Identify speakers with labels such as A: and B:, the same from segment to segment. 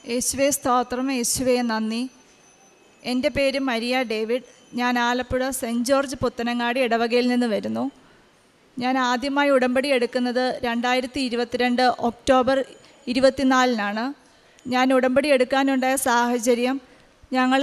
A: യേശുവെ സ്തോത്രം യേശുവെ നന്ദി എൻ്റെ പേര് മരിയ ഡേവിഡ് ഞാൻ ആലപ്പുഴ സെൻറ്റ് ജോർജ് പുത്തനങ്ങാടി ഇടവകയിൽ നിന്ന് വരുന്നു ഞാൻ ആദ്യമായി ഉടമ്പടി എടുക്കുന്നത് രണ്ടായിരത്തി ഇരുപത്തിരണ്ട് ഒക്ടോബർ ഇരുപത്തിനാലിനാണ് ഞാൻ ഉടമ്പടി എടുക്കാനുണ്ടായ സാഹചര്യം ഞങ്ങൾ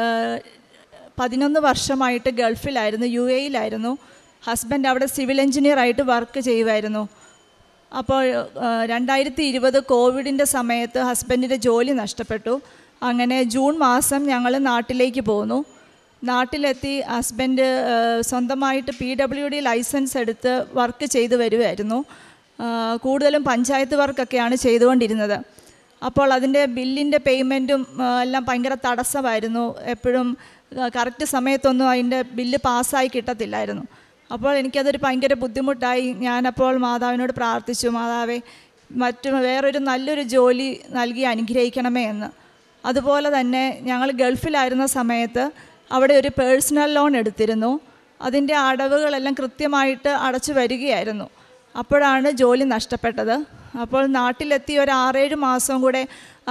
A: പതിനൊന്ന് വർഷമായിട്ട് ഗൾഫിലായിരുന്നു യു എയിലായിരുന്നു ഹസ്ബൻഡ് അവിടെ സിവിൽ എഞ്ചിനീയർ ആയിട്ട് വർക്ക് ചെയ്യുമായിരുന്നു അപ്പോൾ രണ്ടായിരത്തി ഇരുപത് കോവിഡിൻ്റെ സമയത്ത് ഹസ്ബൻഡിൻ്റെ ജോലി നഷ്ടപ്പെട്ടു അങ്ങനെ ജൂൺ മാസം ഞങ്ങൾ നാട്ടിലേക്ക് പോന്നു നാട്ടിലെത്തി ഹസ്ബൻഡ് സ്വന്തമായിട്ട് പി ഡബ്ല്യു ഡി ലൈസൻസ് എടുത്ത് വർക്ക് ചെയ്തു വരുമായിരുന്നു കൂടുതലും പഞ്ചായത്ത് വർക്കൊക്കെയാണ് ചെയ്തുകൊണ്ടിരുന്നത് അപ്പോൾ അതിൻ്റെ ബില്ലിൻ്റെ പേയ്മെൻറ്റും എല്ലാം ഭയങ്കര തടസ്സമായിരുന്നു എപ്പോഴും കറക്റ്റ് സമയത്തൊന്നും അതിൻ്റെ ബില്ല് പാസ്സായി കിട്ടത്തില്ലായിരുന്നു അപ്പോൾ എനിക്കതൊരു ഭയങ്കര ബുദ്ധിമുട്ടായി ഞാനപ്പോൾ മാതാവിനോട് പ്രാർത്ഥിച്ചു മാതാവേ മറ്റു വേറൊരു നല്ലൊരു ജോലി നൽകി അനുഗ്രഹിക്കണമേ എന്ന് അതുപോലെ തന്നെ ഞങ്ങൾ ഗൾഫിലായിരുന്ന സമയത്ത് അവിടെ ഒരു പേഴ്സണൽ ലോൺ എടുത്തിരുന്നു അതിൻ്റെ അടവുകളെല്ലാം കൃത്യമായിട്ട് അടച്ചു വരികയായിരുന്നു അപ്പോഴാണ് ജോലി നഷ്ടപ്പെട്ടത് അപ്പോൾ നാട്ടിലെത്തി ഒരു ആറേഴ് മാസം കൂടെ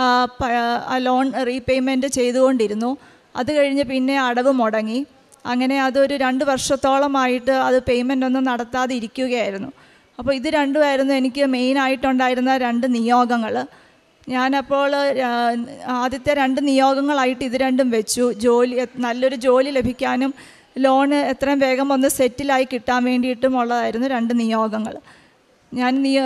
A: ആ ലോൺ റീപേയ്മെൻറ്റ് ചെയ്തുകൊണ്ടിരുന്നു അത് കഴിഞ്ഞ് പിന്നെ അടവ് മുടങ്ങി അങ്ങനെ അതൊരു രണ്ട് വർഷത്തോളമായിട്ട് അത് പേയ്മെൻ്റ് ഒന്നും നടത്താതെ ഇരിക്കുകയായിരുന്നു അപ്പോൾ ഇത് രണ്ടുമായിരുന്നു എനിക്ക് മെയിനായിട്ടുണ്ടായിരുന്ന രണ്ട് നിയോഗങ്ങൾ ഞാനപ്പോൾ ആദ്യത്തെ രണ്ട് നിയോഗങ്ങളായിട്ട് ഇത് രണ്ടും വെച്ചു ജോലി നല്ലൊരു ജോലി ലഭിക്കാനും ലോണ് എത്രയും വേഗം ഒന്ന് സെറ്റിലായി കിട്ടാൻ വേണ്ടിയിട്ടും ഉള്ളതായിരുന്നു രണ്ട് നിയോഗങ്ങൾ ഞാൻ നിയ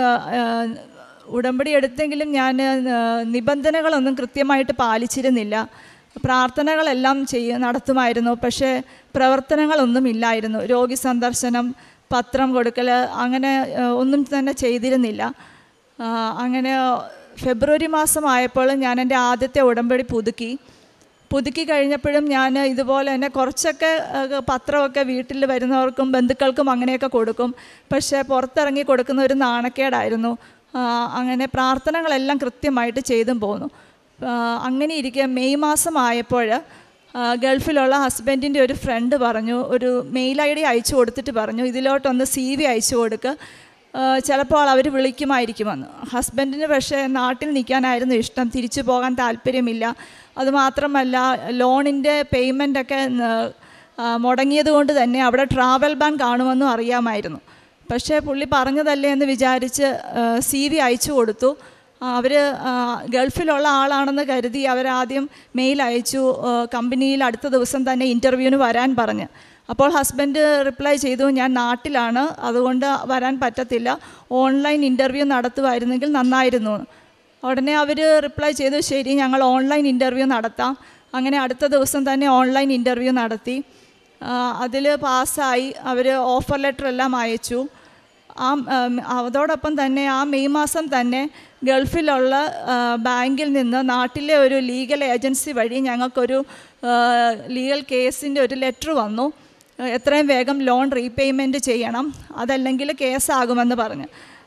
A: ഉടമ്പടി എടുത്തെങ്കിലും ഞാൻ നിബന്ധനകളൊന്നും കൃത്യമായിട്ട് പാലിച്ചിരുന്നില്ല പ്രാർത്ഥനകളെല്ലാം ചെയ്യ നടത്തുമായിരുന്നു പക്ഷേ പ്രവർത്തനങ്ങളൊന്നും ഇല്ലായിരുന്നു രോഗി സന്ദർശനം പത്രം കൊടുക്കൽ അങ്ങനെ ഒന്നും തന്നെ ചെയ്തിരുന്നില്ല അങ്ങനെ ഫെബ്രുവരി മാസമായപ്പോൾ ഞാൻ എൻ്റെ ആദ്യത്തെ ഉടമ്പടി പുതുക്കി പുതുക്കി കഴിഞ്ഞപ്പോഴും ഞാൻ ഇതുപോലെ തന്നെ കുറച്ചൊക്കെ പത്രമൊക്കെ വീട്ടിൽ വരുന്നവർക്കും ബന്ധുക്കൾക്കും അങ്ങനെയൊക്കെ കൊടുക്കും പക്ഷേ പുറത്തിറങ്ങി കൊടുക്കുന്ന ഒരു നാണക്കേടായിരുന്നു അങ്ങനെ പ്രാർത്ഥനകളെല്ലാം കൃത്യമായിട്ട് ചെയ്തും പോന്നു അങ്ങനെ ഇരിക്കെ മെയ് മാസം ആയപ്പോൾ ഗൾഫിലുള്ള ഹസ്ബൻഡിൻ്റെ ഒരു ഫ്രണ്ട് പറഞ്ഞു ഒരു മെയിൽ ഐ ഡി അയച്ചു കൊടുത്തിട്ട് പറഞ്ഞു ഇതിലോട്ടൊന്ന് സി വി അയച്ചു കൊടുക്കുക ചിലപ്പോൾ അവർ വിളിക്കുമായിരിക്കുമെന്ന് ഹസ്ബൻഡിന് പക്ഷേ നാട്ടിൽ നിൽക്കാനായിരുന്നു ഇഷ്ടം തിരിച്ചു പോകാൻ താല്പര്യമില്ല അതുമാത്രമല്ല ലോണിൻ്റെ പേയ്മെൻ്റൊക്കെ മുടങ്ങിയത് കൊണ്ട് തന്നെ അവിടെ ട്രാവൽ ബാൻ കാണുമെന്നും അറിയാമായിരുന്നു പക്ഷേ പുള്ളി പറഞ്ഞതല്ലേ എന്ന് വിചാരിച്ച് സി വി അയച്ചു കൊടുത്തു അവർ ഗൾഫിലുള്ള ആളാണെന്ന് കരുതി അവരാദ്യം മെയിൽ അയച്ചു കമ്പനിയിൽ അടുത്ത ദിവസം തന്നെ ഇൻ്റർവ്യൂവിന് വരാൻ പറഞ്ഞ് അപ്പോൾ ഹസ്ബൻഡ് റിപ്ലൈ ചെയ്തു ഞാൻ നാട്ടിലാണ് അതുകൊണ്ട് വരാൻ പറ്റത്തില്ല ഓൺലൈൻ ഇൻ്റർവ്യൂ നടത്തുമായിരുന്നെങ്കിൽ നന്നായിരുന്നു ഉടനെ അവർ റിപ്ലൈ ചെയ്തു ശരി ഞങ്ങൾ ഓൺലൈൻ ഇൻ്റർവ്യൂ നടത്താം അങ്ങനെ അടുത്ത ദിവസം തന്നെ ഓൺലൈൻ ഇൻ്റർവ്യൂ നടത്തി അതിൽ പാസ്സായി അവർ ഓഫർ ലെറ്റർ എല്ലാം അയച്ചു ആ അതോടൊപ്പം തന്നെ ആ മെയ് മാസം തന്നെ ഗൾഫിലുള്ള ബാങ്കിൽ നിന്ന് നാട്ടിലെ ഒരു ലീഗൽ ഏജൻസി വഴി ഞങ്ങൾക്കൊരു ലീഗൽ കേസിൻ്റെ ഒരു ലെറ്റർ വന്നു എത്രയും വേഗം ലോൺ റീപേയ്മെൻറ്റ് ചെയ്യണം അതല്ലെങ്കിൽ കേസാകുമെന്ന് പറഞ്ഞ്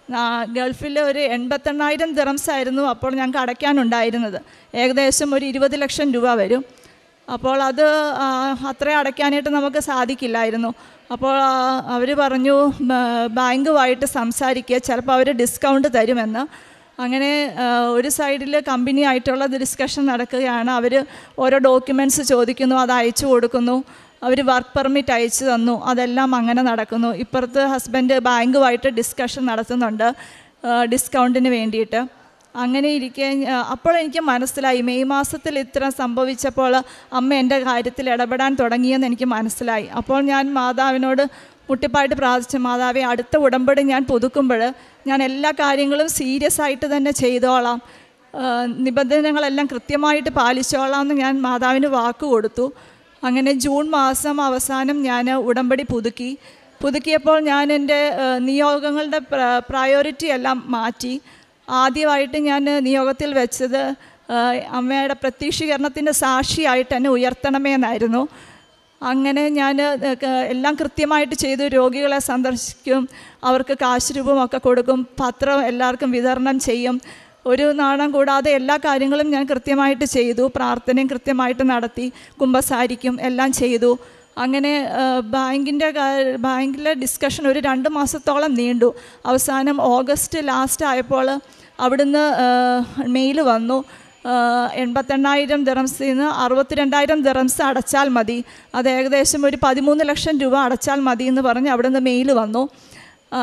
A: ഗൾഫിൽ ഒരു എൺപത്തെണ്ണായിരം ദിറംസ് ആയിരുന്നു അപ്പോൾ ഞങ്ങൾക്ക് അടയ്ക്കാനുണ്ടായിരുന്നത് ഏകദേശം ഒരു ഇരുപത് ലക്ഷം രൂപ വരും അപ്പോൾ അത് അത്രയും അടയ്ക്കാനായിട്ട് നമുക്ക് സാധിക്കില്ലായിരുന്നു അപ്പോൾ അവർ പറഞ്ഞു ബാങ്കുമായിട്ട് സംസാരിക്കുക ചിലപ്പോൾ അവർ ഡിസ്കൗണ്ട് തരുമെന്ന് അങ്ങനെ ഒരു സൈഡിൽ കമ്പനി ആയിട്ടുള്ള ഡിസ്കഷൻ നടക്കുകയാണ് അവർ ഓരോ ഡോക്യുമെൻറ്റ്സ് ചോദിക്കുന്നു അത് അയച്ചു കൊടുക്കുന്നു അവർ വർക്ക് പെർമിറ്റ് അയച്ചു തന്നു അതെല്ലാം അങ്ങനെ നടക്കുന്നു ഇപ്പുറത്ത് ഹസ്ബൻഡ് ബാങ്കുമായിട്ട് ഡിസ്കഷൻ നടത്തുന്നുണ്ട് ഡിസ്കൗണ്ടിന് വേണ്ടിയിട്ട് അങ്ങനെ ഇരിക്കെ അപ്പോൾ എനിക്ക് മനസ്സിലായി മെയ് മാസത്തിൽ ഇത്ര സംഭവിച്ചപ്പോൾ അമ്മ എൻ്റെ കാര്യത്തിൽ ഇടപെടാൻ തുടങ്ങിയെന്ന് എനിക്ക് മനസ്സിലായി അപ്പോൾ ഞാൻ മാതാവിനോട് മുട്ടിപ്പായിട്ട് പ്രാർത്ഥിച്ചു മാതാവെ അടുത്ത ഉടമ്പടി ഞാൻ പുതുക്കുമ്പോൾ ഞാൻ എല്ലാ കാര്യങ്ങളും സീരിയസ് ആയിട്ട് തന്നെ ചെയ്തോളാം നിബന്ധനകളെല്ലാം കൃത്യമായിട്ട് പാലിച്ചോളാം എന്ന് ഞാൻ മാതാവിന് വാക്ക് കൊടുത്തു അങ്ങനെ ജൂൺ മാസം അവസാനം ഞാൻ ഉടമ്പടി പുതുക്കി പുതുക്കിയപ്പോൾ ഞാൻ എൻ്റെ നിയോഗങ്ങളുടെ പ്രയോറിറ്റി എല്ലാം മാറ്റി ആദ്യമായിട്ട് ഞാൻ നിയോഗത്തിൽ വെച്ചത് അമ്മയുടെ പ്രത്യക്ഷീകരണത്തിൻ്റെ സാക്ഷിയായിട്ട് എന്നെ ഉയർത്തണമേ എന്നായിരുന്നു അങ്ങനെ ഞാൻ എല്ലാം കൃത്യമായിട്ട് ചെയ്തു രോഗികളെ സന്ദർശിക്കും അവർക്ക് കാശ് രൂപമൊക്കെ കൊടുക്കും പത്രം എല്ലാവർക്കും വിതരണം ചെയ്യും ഒരു നാണം കൂടാതെ എല്ലാ കാര്യങ്ങളും ഞാൻ കൃത്യമായിട്ട് ചെയ്തു പ്രാർത്ഥനയും കൃത്യമായിട്ട് നടത്തി കുമ്പസാരിക്കും എല്ലാം ചെയ്തു അങ്ങനെ ബാങ്കിൻ്റെ ബാങ്കിലെ ഡിസ്കഷൻ ഒരു രണ്ട് മാസത്തോളം നീണ്ടു അവസാനം ഓഗസ്റ്റ് ലാസ്റ്റ് ആയപ്പോൾ അവിടുന്ന് മെയിൽ വന്നു എൺപത്തെണ്ണായിരം ദിറംസിൽ നിന്ന് അറുപത്തിരണ്ടായിരം ദിറംസ് അടച്ചാൽ മതി അത് ഏകദേശം ഒരു പതിമൂന്ന് ലക്ഷം രൂപ അടച്ചാൽ മതി എന്ന് പറഞ്ഞ് അവിടെ നിന്ന് മെയിൽ വന്നു ആ,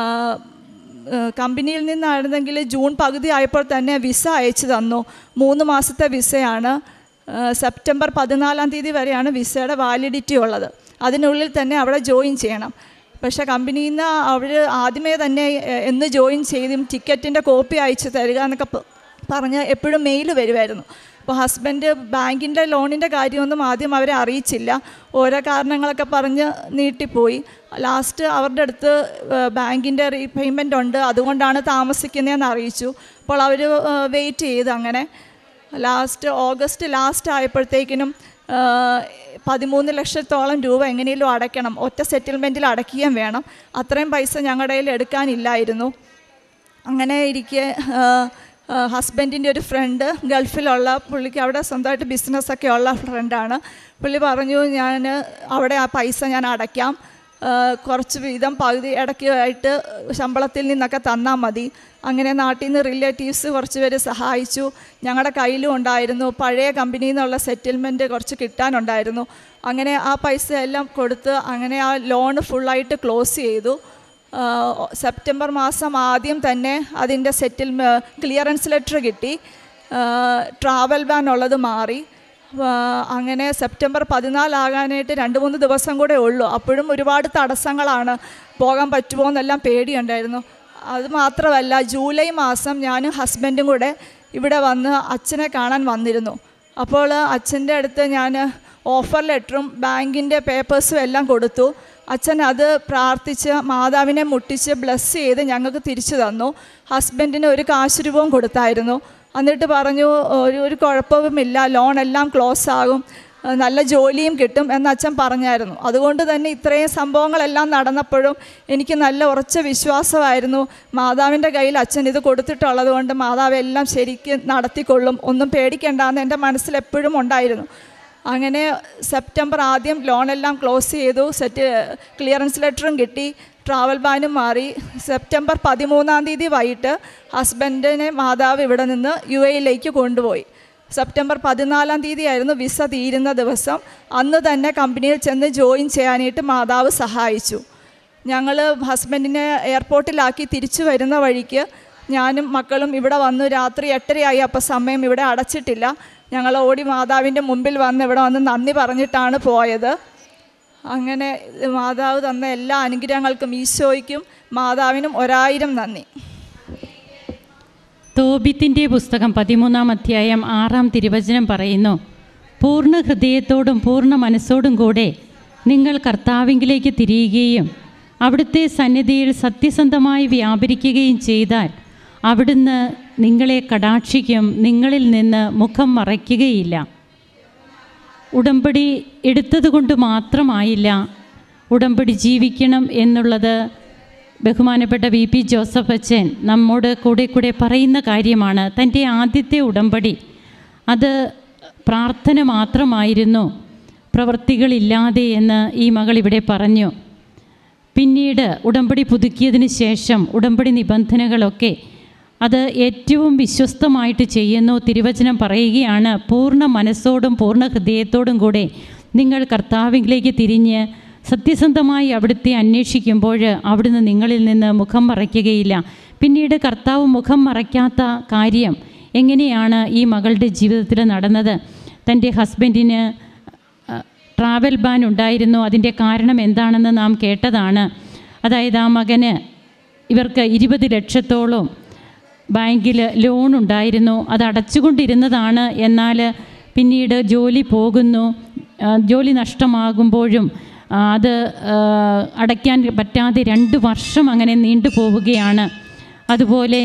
A: ഏഹ് കമ്പനിയിൽ നിന്നായിരുന്നെങ്കിൽ ജൂൺ പകുതി ആയപ്പോൾ തന്നെ വിസ അയച്ചു തന്നു മൂന്ന് മാസത്തെ വിസയാണ് ഏഹ് സെപ്റ്റംബർ പതിനാലാം തീയതി വരെയാണ് വിസയുടെ വാലിഡിറ്റി ഉള്ളത് അതിനുള്ളിൽ തന്നെ അവിടെ ജോയിൻ ചെയ്യണം പക്ഷേ കമ്പനിയിൽ നിന്ന് അവർ ആദ്യമേ തന്നെ ഏഹ് എന്ന് ജോയിൻ ചെയ്തും ടിക്കറ്റിൻ്റെ കോപ്പി അയച്ചു തരിക എന്നൊക്കെ പ- പറഞ്ഞ് എപ്പോഴും മെയിൽ വരുമായിരുന്നു അപ്പോൾ ഹസ്ബൻഡ് ബാങ്കിൻ്റെ ലോണിൻ്റെ കാര്യമൊന്നും ആദ്യം അവരെ അറിയിച്ചില്ല ഓരോ കാരണങ്ങളൊക്കെ പറഞ്ഞ് നീട്ടിപ്പോയി ലാസ്റ്റ് അവരുടെ അടുത്ത് ബാങ്കിൻ്റെ റീപേയ്മെൻ്റ് ഉണ്ട് അതുകൊണ്ടാണ് താമസിക്കുന്നതെന്ന് അറിയിച്ചു അപ്പോൾ അവർ വെയിറ്റ് ചെയ്തു അങ്ങനെ ലാസ്റ്റ് ഓഗസ്റ്റ് ലാസ്റ്റ് ആയപ്പോഴത്തേക്കിനും ആ, പതിമൂന്ന് ലക്ഷത്തോളം രൂപ എങ്ങനെയും അടയ്ക്കണം ഒറ്റ സെറ്റിൽമെൻറ്റിൽ അടയ്ക്കുകയും വേണം അത്രയും പൈസ ഞങ്ങളുടെ കയ്യിൽ എടുക്കാനില്ലായിരുന്നു അങ്ങനെ ഇരിക്കെ ഹസ്ബൻഡിൻ്റെ ഒരു ഫ്രണ്ട് ഗൾഫിലുള്ള പുള്ളിക്ക് അവിടെ സ്വന്തമായിട്ട് ബിസിനസ്സൊക്കെ ഉള്ള ഫ്രണ്ടാണ് പുള്ളി പറഞ്ഞു ഞാൻ അവിടെ ആ പൈസ ഞാൻ അടയ്ക്കാം ആ, കുറച്ച് വീതം പകുതി ഇടയ്ക്ക് ആയിട്ട് ശമ്പളത്തിൽ നിന്നൊക്കെ തന്നാൽ മതി അങ്ങനെ നാട്ടിൽ നിന്ന് റിലേറ്റീവ്സ് കുറച്ച് പേര് സഹായിച്ചു ഞങ്ങളുടെ കയ്യിലും ഉണ്ടായിരുന്നു പഴയ കമ്പനിയിൽ നിന്നുള്ള സെറ്റിൽമെൻറ്റ് കുറച്ച് കിട്ടാനുണ്ടായിരുന്നു അങ്ങനെ ആ പൈസ എല്ലാം കൊടുത്ത് അങ്ങനെ ആ ലോൺ ഫുള്ളായിട്ട് ക്ലോസ് ചെയ്തു ആഹ് സെപ്റ്റംബർ മാസം ആദ്യം തന്നെ അതിൻ്റെ സെറ്റിൽ ക്ലിയറൻസ് ലെറ്റർ കിട്ടി ട്രാവൽ ബാൻ ഉള്ളത് മാറി ആഹ് അങ്ങനെ സെപ്റ്റംബർ പതിനാലാകാനായിട്ട് രണ്ട് മൂന്ന് ദിവസം കൂടെ ഉള്ളൂ അപ്പോഴും ഒരുപാട് തടസ്സങ്ങളാണ് പോകാൻ പറ്റുമോ എന്നെല്ലാം പേടിയുണ്ടായിരുന്നു അത് മാത്രമല്ല ജൂലൈ മാസം ഞാനും ഹസ്ബൻഡും കൂടെ ഇവിടെ വന്ന് അച്ഛനെ കാണാൻ വന്നിരുന്നു അപ്പോൾ അച്ഛൻ്റെ അടുത്ത് ഞാൻ ഓഫർ ലെറ്ററും ബാങ്കിൻ്റെ പേപ്പേഴ്സും എല്ലാം കൊടുത്തു അച്ഛൻ അത് പ്രാർത്ഥിച്ച് മാതാവിനെ മുട്ടിച്ച് ബ്ലസ് ചെയ്ത് ഞങ്ങൾക്ക് തിരിച്ചു തന്നു ഹസ്ബൻഡിന് ഒരു കാശ് രൂപവും കൊടുത്തായിരുന്നു എന്നിട്ട് പറഞ്ഞു ഒരു ഒരു കുഴപ്പവുമില്ല ലോൺ എല്ലാം ക്ലോസ് ആകും ഏഹ് നല്ല ജോലിയും കിട്ടും എന്ന് അച്ഛൻ പറഞ്ഞായിരുന്നു അതുകൊണ്ട് തന്നെ ഇത്രയും സംഭവങ്ങളെല്ലാം നടന്നപ്പോഴും എനിക്ക് നല്ല ഉറച്ച വിശ്വാസമായിരുന്നു മാതാവിൻ്റെ കയ്യിൽ അച്ഛൻ ഇത് കൊടുത്തിട്ടുള്ളത് കൊണ്ട് മാതാവ് എല്ലാം ശരിക്കും നടത്തിക്കൊള്ളും ഒന്നും പേടിക്കേണ്ടെന്ന് എൻ്റെ മനസ്സിൽ എപ്പോഴും ഉണ്ടായിരുന്നു അങ്ങനെ സെപ്റ്റംബർ ആദ്യം ലോണെല്ലാം ക്ലോസ് ചെയ്തു സെറ്റ് ക്ലിയറൻസ് ലെറ്ററും കിട്ടി ട്രാവൽ ബാനും മാറി സെപ്റ്റംബർ പതിമൂന്നാം തീയതി വൈകിട്ട് ഹസ്ബൻഡിനെ മാതാവ് ഇവിടെ നിന്ന് യു എയിലേക്ക് കൊണ്ടുപോയി സെപ്റ്റംബർ പതിനാലാം തീയതി ആയിരുന്നു വിസ തീരുന്ന ദിവസം അന്ന് തന്നെ കമ്പനിയിൽ ചെന്ന് ജോയിൻ ചെയ്യാനായിട്ട് മാതാവ് സഹായിച്ചു ഞങ്ങൾ ഹസ്ബൻഡിനെ എയർപോർട്ടിലാക്കി തിരിച്ചു വരുന്ന വഴിക്ക് ഞാനും മക്കളും ഇവിടെ വന്നു രാത്രി എട്ടരയായി അപ്പോൾ സമയം ഇവിടെ അടച്ചിട്ടില്ല ഞങ്ങൾ ഓടി മാതാവിൻ്റെ മുമ്പിൽ വന്ന് ഇവിടെ വന്ന് നന്ദി പറഞ്ഞിട്ടാണ് പോയത് അങ്ങനെ മാതാവ് തന്ന എല്ലാ അനുഗ്രഹങ്ങൾക്കും ഈശോയ്ക്കും മാതാവിനും ഒരായിരം നന്ദി
B: തോബിത്തിൻ്റെ പുസ്തകം പതിമൂന്നാം അധ്യായം ആറാം തിരുവചനം പറയുന്നു പൂർണ്ണ ഹൃദയത്തോടും പൂർണ്ണ മനസ്സോടും കൂടെ നിങ്ങൾ കർത്താവിങ്കിലേക്ക് തിരിയുകയും അവിടുത്തെ സന്നിധിയിൽ സത്യസന്ധമായി വ്യാപരിക്കുകയും ചെയ്താൽ അവിടുന്ന് നിങ്ങളെ കടാക്ഷിക്കും നിങ്ങളിൽ നിന്ന് മുഖം മറയ്ക്കുകയില്ല ഉടമ്പടി എടുത്തതുകൊണ്ട് മാത്രമായില്ല ഉടമ്പടി ജീവിക്കണം എന്നുള്ളത് ബഹുമാനപ്പെട്ട വി പി ജോസഫ് അച്ഛൻ നമ്മോട് കൂടെ കൂടെ പറയുന്ന കാര്യമാണ് തൻ്റെ ആദ്യത്തെ ഉടമ്പടി അത് പ്രാർത്ഥന മാത്രമായിരുന്നു പ്രവൃത്തികളില്ലാതെ എന്ന് ഈ മകൾ ഇവിടെ പറഞ്ഞു പിന്നീട് ഉടമ്പടി പുതുക്കിയതിന് ശേഷം ഉടമ്പടി നിബന്ധനകളൊക്കെ അത് ഏറ്റവും വിശ്വസ്തമായിട്ട് ചെയ്യുന്നു തിരുവചനം പറയുകയാണ് പൂർണ്ണ മനസ്സോടും പൂർണ്ണ ഹൃദയത്തോടും കൂടെ നിങ്ങൾ കർത്താവിലേക്ക് തിരിഞ്ഞ് സത്യസന്ധമായി അവിടുത്തെ അന്വേഷിക്കുമ്പോൾ അവിടുന്ന് നിങ്ങളിൽ നിന്ന് മുഖം മറയ്ക്കുകയില്ല പിന്നീട് കർത്താവ് മുഖം മറയ്ക്കാത്ത കാര്യം എങ്ങനെയാണ് ഈ മകളുടെ ജീവിതത്തിൽ നടന്നത് തൻ്റെ ഹസ്ബൻഡിന് ട്രാവൽ ബാൻ ഉണ്ടായിരുന്നു അതിൻ്റെ കാരണം എന്താണെന്ന് നാം കേട്ടതാണ് അതായത് ആ മകന് ഇവർക്ക് ഇരുപത് ലക്ഷത്തോളം ബാങ്കിൽ ലോൺ ഉണ്ടായിരുന്നു അത് അടച്ചുകൊണ്ടിരുന്നതാണ് എന്നാൽ പിന്നീട് ജോലി പോകുന്നു ആ, ജോലി നഷ്ടമാകുമ്പോഴും ആ, അത് ആ, അടയ്ക്കാൻ പറ്റാതെ രണ്ട് വർഷം അങ്ങനെ നീണ്ടു പോവുകയാണ് അതുപോലെ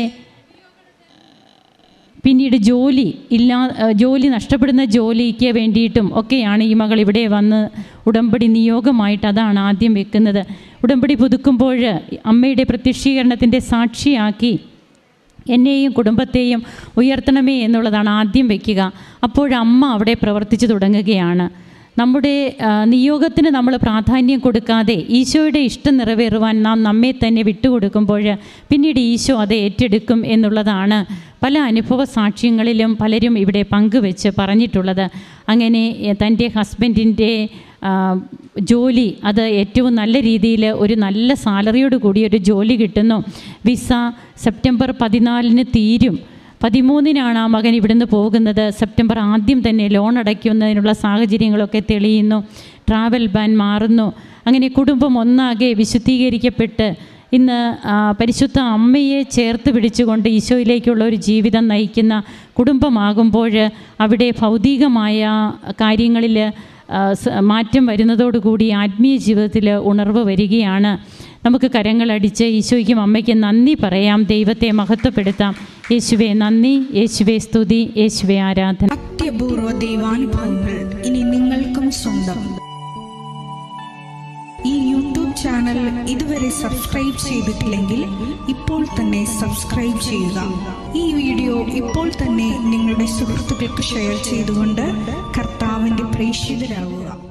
B: പിന്നീട് ജോലി ഇല്ലാ ഏഹ് ജോലി നഷ്ടപ്പെടുന്ന ജോലിക്ക് വേണ്ടിയിട്ടും ഒക്കെയാണ് ഈ മകൾ ഇവിടെ വന്ന് ഉടമ്പടി നിയോഗമായിട്ട് അതാണ് ആദ്യം വെക്കുന്നത് ഉടമ്പടി പുതുക്കുമ്പോൾ അമ്മയുടെ പ്രത്യക്ഷീകരണത്തിൻ്റെ സാക്ഷിയാക്കി എന്നെയും കുടുംബത്തെയും ഉയർത്തണമേ എന്നുള്ളതാണ് ആദ്യം വയ്ക്കുക അപ്പോഴമ്മ അവിടെ പ്രവർത്തിച്ചു തുടങ്ങുകയാണ് നമ്മുടെ ആ, നിയോഗത്തിന് നമ്മൾ പ്രാധാന്യം കൊടുക്കാതെ ഈശോയുടെ ഇഷ്ടം നിറവേറുവാൻ നാം നമ്മെ തന്നെ വിട്ടുകൊടുക്കുമ്പോൾ പിന്നീട് ഈശോ അത് ഏറ്റെടുക്കും എന്നുള്ളതാണ് പല അനുഭവ സാക്ഷ്യങ്ങളിലും പലരും ഇവിടെ പങ്കുവെച്ച് പറഞ്ഞിട്ടുള്ളത് അങ്ങനെ എ, തൻ്റെ ഹസ്ബൻഡിൻ്റെ ആ, ജോലി അത് ഏറ്റവും നല്ല രീതിയിൽ ഒരു നല്ല സാലറിയോട് കൂടി ഒരു ജോലി കിട്ടുന്നു വിസ സെപ്റ്റംബർ പതിനാലിന് തീരും പതിമൂന്നിനാണ് ആ മകൻ ഇവിടുന്ന് പോകുന്നത് സെപ്റ്റംബർ ആദ്യം തന്നെ ലോൺ അടയ്ക്കുന്നതിനുള്ള സാഹചര്യങ്ങളൊക്കെ തെളിയുന്നു ട്രാവൽ ബാൻ മാറുന്നു അങ്ങനെ കുടുംബം ഒന്നാകെ വിശുദ്ധീകരിക്കപ്പെട്ട് ഇന്ന് ആ, പരിശുദ്ധ അമ്മയെ ചേർത്ത് പിടിച്ചുകൊണ്ട് ഈശോയിലേക്കുള്ള ഒരു ജീവിതം നയിക്കുന്ന കുടുംബമാകുമ്പോൾ അവിടെ ഭൗതികമായ കാര്യങ്ങളിൽ ആ, സ- മാറ്റം വരുന്നതോടുകൂടി ആത്മീയ ജീവിതത്തിൽ ഉണർവ് വരികയാണ് നമുക്ക് കരങ്ങളടിച്ച് ഈശോയ്ക്കും അമ്മയ്ക്കും നന്ദി പറയാം ദൈവത്തെ മഹത്വപ്പെടുത്താം യേശുവെ നന്ദി യേശുവെ സ്തുതി യേശുവെ ആരാധന
C: അത്യപൂർവ ദൈവാനുഭവങ്ങൾ ഇനി നിങ്ങൾക്കും സ്വന്തം ഈ യൂട്യൂബ് ചാനൽ ഇതുവരെ സബ്സ്ക്രൈബ് ചെയ്തിട്ടില്ലെങ്കിൽ ഇപ്പോൾ തന്നെ സബ്സ്ക്രൈബ് ചെയ്യുക ഈ വീഡിയോ ഇപ്പോൾ തന്നെ നിങ്ങളുടെ സുഹൃത്തുക്കൾക്ക് ഷെയർ ചെയ്തുകൊണ്ട് കർത്താവിൻ്റെ പ്രേക്ഷിതരാകുക